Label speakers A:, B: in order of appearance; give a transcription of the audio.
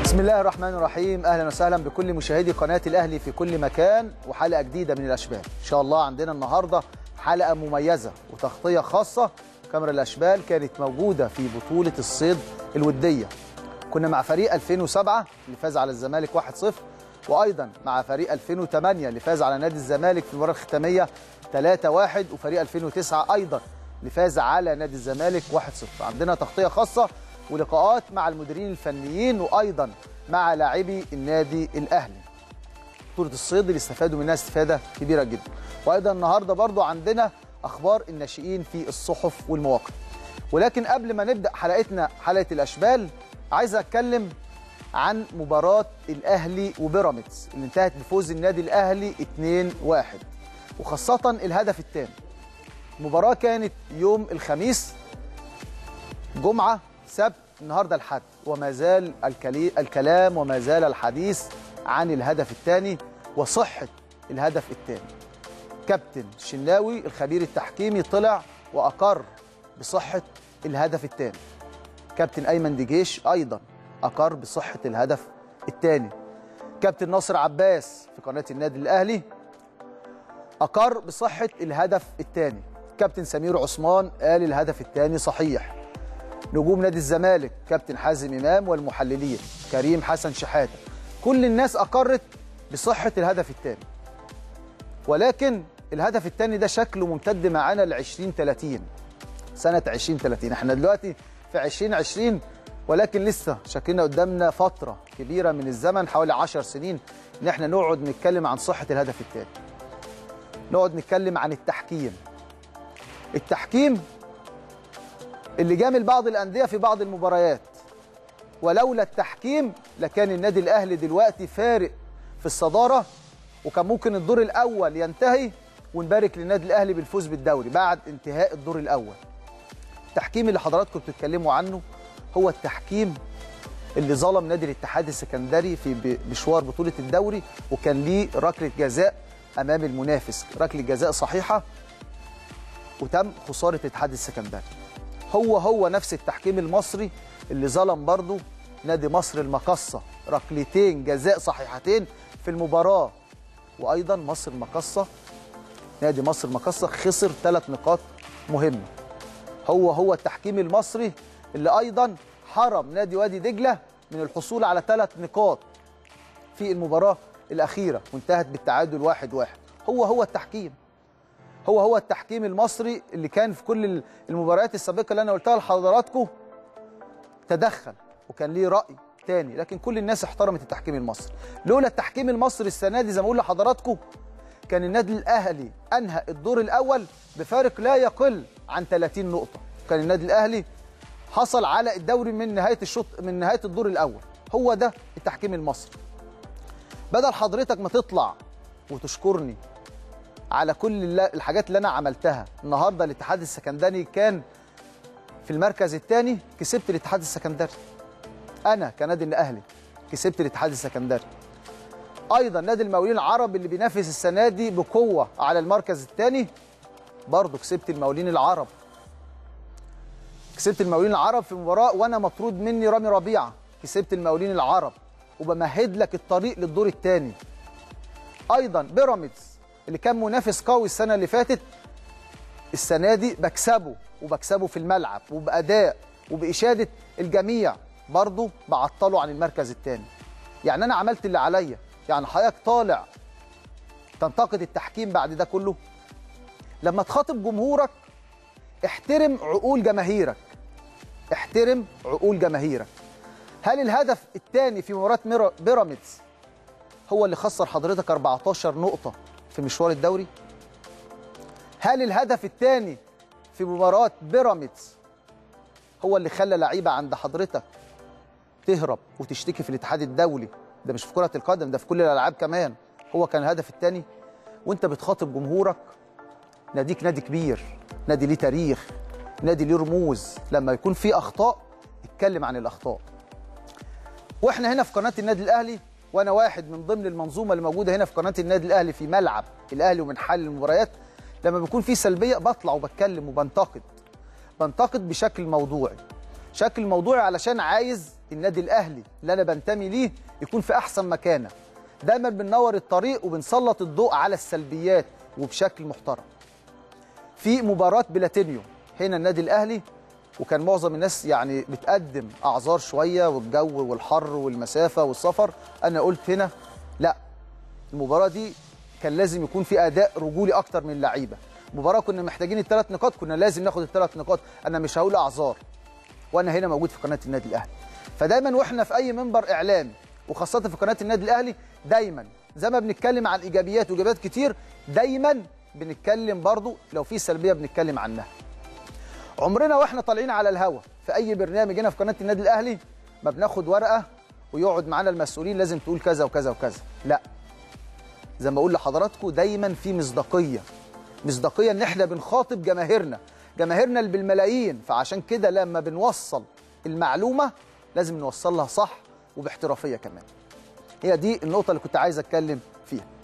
A: بسم الله الرحمن الرحيم اهلا وسهلا بكل مشاهدي قناه الاهلي في كل مكان وحلقه جديده من الاشبال ان شاء الله عندنا النهارده حلقه مميزه وتغطيه خاصه كاميرا الاشبال كانت موجوده في بطوله الصيد الوديه كنا مع فريق 2007 اللي فاز على الزمالك 1-0 وايضا مع فريق 2008 اللي فاز على نادي الزمالك في المباراه الختاميه 3-1 وفريق 2009 ايضا اللي فاز على نادي الزمالك 1-0 عندنا تغطيه خاصه ولقاءات مع المديرين الفنيين وايضا مع لاعبي النادي الاهلي بطوله الصيد اللي استفادوا منها استفاده كبيره جدا وايضا النهارده برضو عندنا اخبار الناشئين في الصحف والمواقع ولكن قبل ما نبدا حلقتنا حلقه الاشبال عايز اتكلم عن مباراه الاهلي وبيراميدز اللي انتهت بفوز النادي الاهلي 2-1 وخاصه الهدف الثاني المباراه كانت يوم الخميس جمعه سبت النهارده الحد وما زال الكلي... الكلام وما زال الحديث عن الهدف الثاني وصحه الهدف الثاني كابتن شناوي الخبير التحكيمي طلع واقر بصحه الهدف الثاني كابتن ايمن دجيش ايضا اقر بصحه الهدف الثاني كابتن ناصر عباس في قناه النادي الاهلي اقر بصحه الهدف الثاني كابتن سمير عثمان قال الهدف الثاني صحيح نجوم نادي الزمالك كابتن حازم امام والمحللين كريم حسن شحاته كل الناس اقرت بصحه الهدف الثاني ولكن الهدف الثاني ده شكله ممتد معانا ل 2030 سنه 2030 احنا دلوقتي في 2020 ولكن لسه شكلنا قدامنا فتره كبيره من الزمن حوالي 10 سنين ان احنا نقعد نتكلم عن صحه الهدف الثاني نقعد نتكلم عن التحكيم التحكيم اللي جامل بعض الانديه في بعض المباريات ولولا التحكيم لكان النادي الاهلي دلوقتي فارق في الصداره وكان ممكن الدور الاول ينتهي ونبارك للنادي الاهلي بالفوز بالدوري بعد انتهاء الدور الاول التحكيم اللي حضراتكم بتتكلموا عنه هو التحكيم اللي ظلم نادي الاتحاد السكندري في مشوار بطوله الدوري وكان ليه ركله جزاء امام المنافس ركله جزاء صحيحه وتم خساره الاتحاد السكندري هو هو نفس التحكيم المصري اللي ظلم برضه نادي مصر المقصة ركلتين جزاء صحيحتين في المباراة وأيضا مصر المقصة نادي مصر المقصة خسر ثلاث نقاط مهمة هو هو التحكيم المصري اللي أيضا حرم نادي وادي دجلة من الحصول على ثلاث نقاط في المباراة الأخيرة وانتهت بالتعادل واحد واحد هو هو التحكيم هو هو التحكيم المصري اللي كان في كل المباريات السابقه اللي انا قلتها لحضراتكم تدخل وكان ليه راي تاني لكن كل الناس احترمت التحكيم المصري لولا التحكيم المصري السنه دي زي ما اقول لحضراتكم كان النادي الاهلي انهى الدور الاول بفارق لا يقل عن 30 نقطه كان النادي الاهلي حصل على الدوري من نهايه الشوط من نهايه الدور الاول هو ده التحكيم المصري بدل حضرتك ما تطلع وتشكرني على كل الحاجات اللي انا عملتها النهارده الاتحاد السكندري كان في المركز الثاني كسبت الاتحاد السكندري انا كنادي الاهلي كسبت الاتحاد السكندري ايضا نادي المقاولين العرب اللي بينافس السنه دي بقوه على المركز الثاني برضه كسبت المقاولين العرب كسبت المقاولين العرب في مباراه وانا مطرود مني رامي ربيعه كسبت المقاولين العرب وبمهد لك الطريق للدور الثاني ايضا بيراميدز اللي كان منافس قوي السنه اللي فاتت السنه دي بكسبه وبكسبه في الملعب وباداء وباشاده الجميع برضه بعطله عن المركز الثاني يعني انا عملت اللي عليا يعني حضرتك طالع تنتقد التحكيم بعد ده كله لما تخاطب جمهورك احترم عقول جماهيرك احترم عقول جماهيرك هل الهدف الثاني في مباراه بيراميدز هو اللي خسر حضرتك 14 نقطه في مشوار الدوري هل الهدف الثاني في مباراة بيراميدز هو اللي خلى لعيبة عند حضرتك تهرب وتشتكي في الاتحاد الدولي ده مش في كرة القدم ده في كل الألعاب كمان هو كان الهدف الثاني وانت بتخاطب جمهورك ناديك نادي كبير نادي ليه تاريخ نادي ليه رموز لما يكون في أخطاء اتكلم عن الأخطاء واحنا هنا في قناة النادي الأهلي وانا واحد من ضمن المنظومه اللي موجوده هنا في قناه النادي الاهلي في ملعب الاهلي ومن حل المباريات لما بيكون في سلبيه بطلع وبتكلم وبنتقد بنتقد بشكل موضوعي شكل موضوعي علشان عايز النادي الاهلي اللي انا بنتمي ليه يكون في احسن مكانه دايما بننور الطريق وبنسلط الضوء على السلبيات وبشكل محترم في مباراه بلاتينيو هنا النادي الاهلي وكان معظم الناس يعني بتقدم اعذار شويه والجو والحر والمسافه والسفر انا قلت هنا لا المباراه دي كان لازم يكون في اداء رجولي اكتر من اللعيبه مباراه كنا محتاجين الثلاث نقاط كنا لازم ناخد الثلاث نقاط انا مش هقول اعذار وانا هنا موجود في قناه النادي الاهلي فدايما واحنا في اي منبر اعلامي وخاصه في قناه النادي الاهلي دايما زي ما بنتكلم عن ايجابيات وايجابيات كتير دايما بنتكلم برضو لو في سلبيه بنتكلم عنها عمرنا واحنا طالعين على الهوا في اي برنامج هنا في قناه النادي الاهلي ما بناخد ورقه ويقعد معانا المسؤولين لازم تقول كذا وكذا وكذا لا زي ما اقول لحضراتكم دايما في مصداقيه مصداقيه ان احنا بنخاطب جماهيرنا جماهيرنا اللي بالملايين فعشان كده لما بنوصل المعلومه لازم نوصلها صح وباحترافيه كمان هي دي النقطه اللي كنت عايز اتكلم فيها